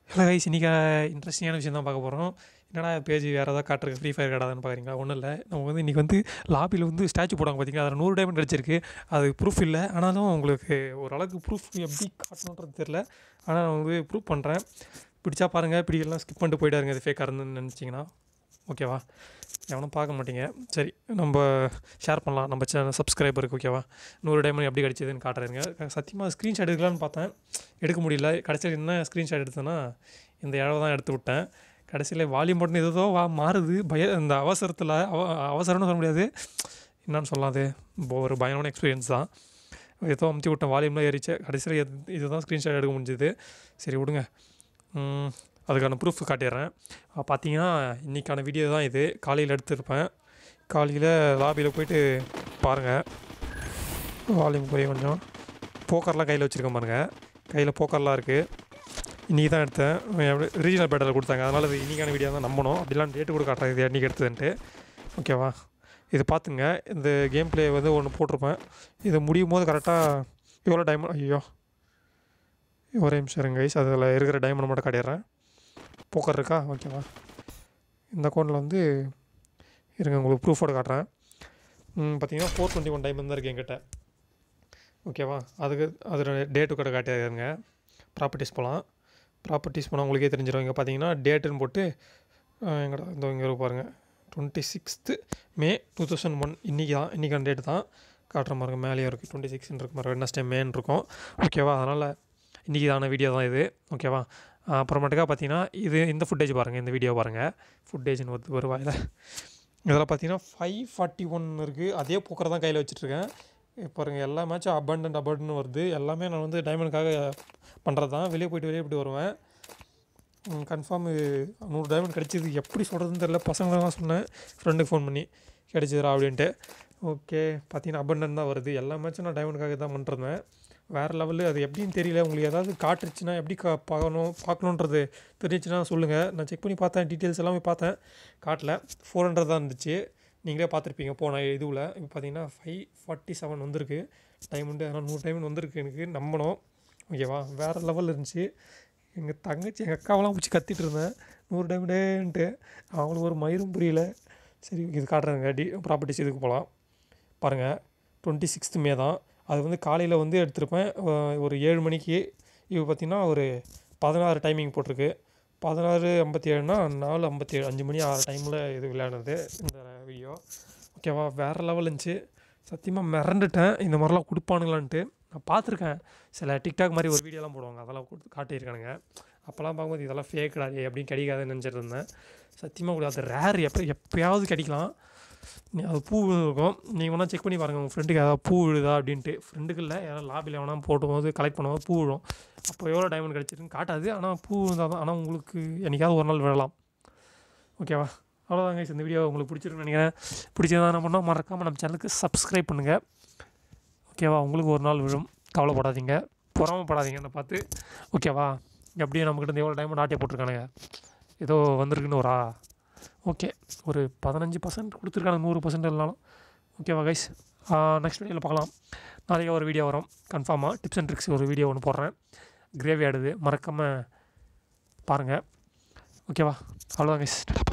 hello guys இன்றைக்கி இன்ட்ரெஸ்டிங்கான விஷயம் தான் பார்க்க போகிறோம் என்னடா பேஜ் வேறு ஏதாவது காட்டுறது ஃப்ரீ ஃபயர் காட்டாதுன்னு பார்க்குறீங்களா ஒன்றும் இல்லை நம்ம வந்து இன்றைக்கி வந்து லாபியில் வந்து ஸ்டாச்சு போடுவாங்க பார்த்தீங்களா அதில் நூறு டைமண்ட் கிடச்சிருக்கு அது ப்ரூஃப் இல்லை ஆனாலும் உங்களுக்கு ஓரளவுக்கு ப்ரூஃப் எப்படி காட்டணுன்றது தெரில ஆனால் நான் வந்து ப்ரூஃப் பண்ணுறேன் பிடிச்சா பாருங்கள் பிடிக்கலாம் ஸ்கிப் பண்ணிட்டு போயிட்டாருங்க அது ஃபேக்காக இருந்துன்னு நினச்சிங்கன்னா ஓகேவா எவனும் பார்க்க மாட்டீங்க சரி நம்ம ஷேர் பண்ணலாம் நம்ம சேனல் சப்ஸ்கிரைபருக்கு ஓகேவா நூறு டைமண்ட் எப்படி கிடச்சிதுன்னு காட்டுறேங்க சத்தியமாக ஸ்க்ரீன்ஷாட் எடுக்கலான்னு பார்த்தேன் எடுக்க முடியல கடைசியில் என்ன ஸ்க்ரீன்ஷாட் எடுத்தேன்னா இந்த இழவை தான் எடுத்து விட்டேன் கடைசியில் வால்யூம் பட்டன் ஏதோ வா மாறுது பய இந்த அவசரத்தில் அவ அவசரம்னு சொல்ல முடியாது என்னன்னு சொல்லலாம் அது இப்போ ஒரு பயமான எக்ஸ்பீரியன்ஸ் தான் ஏதோ அமுத்தி விட்டேன் வால்யூம்லாம் ஏறிச்சு கடைசியில் எது இதுதான் ஸ்க்ரீன்ஷாட் எடுக்க முடிஞ்சுது சரி விடுங்க ம், அதுக்கான ப்ரூஃப் காட்டிடுறேன் அஹ் பார்த்தீங்கன்னா இன்றைக்கான வீடியோ தான் இது காலையில் எடுத்திருப்பேன் காலையில் லாபியில் போயிட்டு பாருங்கள் வால்யூம் போய் கொஞ்சம் போக்கர்லாம் கையில் வச்சுருக்கேன் பாருங்கள் கையில் போக்கர்லாம் இருக்குது இன்றைக்கி தான் எடுத்தேன் ரீஜனல் பேட்டரில் கொடுத்தாங்க அதனால் இது இன்றைக்கான வீடியோ தான் நம்பணும் அப்படிலாம் டேட்டு கூட காட்டுறேன் இது இன்றைக்கி எடுத்ததுன்ட்டு ஓகேவா இது பார்த்துங்க இந்த கேம் ப்ளே வந்து ஒன்று போட்டிருப்பேன் இது முடியும் போது கரெக்டாக எவ்வளோ டைமண்ட் ஐயோ ஒரே நிமிஷம் இருங்க கைஸ் அதில் இருக்கிற டைமண்ட் மட்டும் காட்டிடுறேன் போக்கர் இருக்கா ஓகேவா இந்த அக்கௌண்ட்டில் வந்து இருங்க உங்களுக்கு ப்ரூஃபோட காட்டுறேன் ம், பார்த்தீங்கன்னா ஃபோர் டுவெண்ட்டி ஒன் டைம் தான் இருக்குது என்கிட்ட ஓகேவா அதுக்கு அதோட டேட்டு கூட காட்டிடுங்க ப்ராப்பர்ட்டிஸ் போகலாம் ப்ராப்பர்ட்டிஸ் போனால் உங்களுக்கே தெரிஞ்சிடும் இங்கே பார்த்தீங்கன்னா டேட்டுன்னு போட்டு அஹ், எங்கடா இந்த இங்கே இருக்கு பாருங்கள் twenty sixth May two thousand one இன்றைக்கி தான் இன்றைக்கான டேட்டு தான் காட்டுற மாதிரி மேலேயும் இருக்குது டுவெண்ட்டி சிக்ஸ்ன்னு இருக்கு மாதிரி வெட்னஸ்டே மேன் இருக்கும் ஓகேவா அதனால் இன்றைக்கி தான வீடியோ தான் இது ஓகேவா அஹ், அப்புறமேட்டுக்கா பார்த்தீங்கன்னா இது இந்த ஃபுட்டேஜ் பாருங்கள் இந்த வீடியோ பாருங்கள் ஃபுட்டேஜ்னு வருது வருவாயில் இதில் பார்த்தீங்கன்னா ஃபைவ் ஃபார்ட்டி ஒன் இருக்குது அதே போக்கரை தான் கையில் வச்சுட்ருக்கேன் பாருங்கள் எல்லா மேட்சும் அபண்டன்ட் அபண்டன்ட் வருது எல்லாமே நான் வந்து டைமண்டுக்காக பண்ணுறது தான் வெளியே போயிட்டு வெளியே போயிட்டு வருவேன் கன்ஃபார்ம் நூறு டைமண்ட் கிடச்சிது எப்படி சொல்கிறதுன்னு தெரில பசங்களெலாம் சொன்னேன் ஃப்ரெண்டுக்கு ஃபோன் பண்ணி கிடச்சிதுரா அப்படின்ட்டு ஓகே பார்த்தீங்கன்னா அபண்டன் தான் வருது எல்லா மேட்சும் நான் டைமண்டுக்காக தான் பண்ணுறேன் வேறு லெவலு அது எப்படின்னு தெரியல உங்களுக்கு ஏதாவது காட்டுச்சுன்னா எப்படி கா பார்க்கணும் பார்க்கணுன்றது தெரிஞ்சுச்சுன்னா சொல்லுங்கள் நான் செக் பண்ணி பார்த்தேன் டீட்டெயில்ஸ் எல்லாமே பார்த்தேன் காட்டல ஃபோர் ஹண்ட்ரட் தான் இருந்துச்சு நீங்களே பார்த்துருப்பீங்க போன இதுவில் இப்போ பார்த்தீங்கன்னா ஃபைவ் ஃபார்ட்டி செவன் வந்திருக்கு டைமண்டு அதனால் நூறு டைமண்ட் வந்திருக்கு எனக்கு நம்பணும் ஓகேவா வேறு லெவலில் இருந்துச்சு எங்கள் தங்கச்சி எங்கள் அக்காவெல்லாம் பிடிச்சி கத்திட்டு இருந்தேன் நூறு டைமண்டேன்ட்டு அவங்களுக்கு ஒரு மயிரும் புரியல சரி இது காட்டுறேங்க டி ப்ராப்பர்ட்டிஸ் இதுக்கு போகலாம் பாருங்கள் டுவெண்ட்டி சிக்ஸ்த்து மே தான் அது வந்து காலையில் வந்து எடுத்திருப்பேன் அஹ் ஒரு ஏழு மணிக்கு இப்போ பார்த்திங்கன்னா ஒரு பதினாறு டைமிங் போட்டிருக்கு பதினாறு ஐம்பத்தி ஏழுனா நாலு ஐம்பத்தி ஏழு அஞ்சு மணி ஆறு டைமில் இது விளையாடுனது இந்த வீடியோ ஓகேவா வேறு லெவல் இருந்துச்சு சத்தியமாக மிரண்டுட்டேன் இந்த மாதிரிலாம் கொடுப்பானுங்களான்ட்டு நான் பார்த்துருக்கேன் சில டிக்டாக் மாதிரி ஒரு வீடியோலாம் போடுவாங்க அதெல்லாம் கொடுத்து காட்டியிருக்கானுங்க அப்போல்லாம் பார்க்கும்போது இதெல்லாம் ஃபேக்கடாது அப்படின்னு கிடைக்காதுன்னு நினச்சிட்டு இருந்தேன் சத்தியமாக கூட அது ரேர் எப்போ எப்போயாவது கிடைக்கலாம் நீ அது பூ இருக்கும் நீங்கள் வேணால் செக் பண்ணி பாருங்கள் உங்கள் ஃப்ரெண்டுக்கு ஏதாவது பூ விழுதா அப்படின்ட்டு ஃப்ரெண்டுக்கு இல்லை யாராவது லாபியில் வேணால் போடும்போது கலெக்ட் பண்ணும்போது பூ விழும் அப்போ எவ்வளோ டைமண்ட் கிடச்சிருக்குன்னு காட்டாது ஆனால் பூ இருந்தால் தான் ஆனால் உங்களுக்கு என்னைக்காவது ஒரு நாள் விழலாம் ஓகேவா அவ்வளோதாங்க இந்த வீடியோ உங்களுக்கு பிடிச்சிருக்குன்னு நினைக்கிறேன் பிடிச்சதா என்ன பண்ணால் மறக்காமல் நம்ம சேனலுக்கு சப்ஸ்கிரைப் பண்ணுங்கள் ஓகேவா உங்களுக்கு ஒரு நாள் விழும் கவலைப்படாதீங்க பொறாமப்படாதீங்க என்னை பார்த்து ஓகேவா எப்படியும் நம்மக்கிட்ட இருந்து எவ்வளோ டைமண்ட் ஆட்டே போட்டிருக்கானுங்க ஏதோ வந்திருக்குன்னு ஒரு ஆ- ஓகே ஒரு பதினஞ்சு பர்சன்ட் கொடுத்துருக்காங்க நூறு பர்சன்ட் இல்லைனாலும் ஓகேவா கைஸ் நெக்ஸ்ட் வீடியோவில் பார்க்கலாம் நாளைக்கு ஒரு வீடியோ வரும் கன்ஃபார்மாக டிப்ஸ் அண்ட் ட்ரிக்ஸ் ஒரு வீடியோ ஒன்று போடுறேன் கிரேவி ஆடுது மறக்காமல் பாருங்கள் ஓகேவா அவ்வளோதான் கைஸ்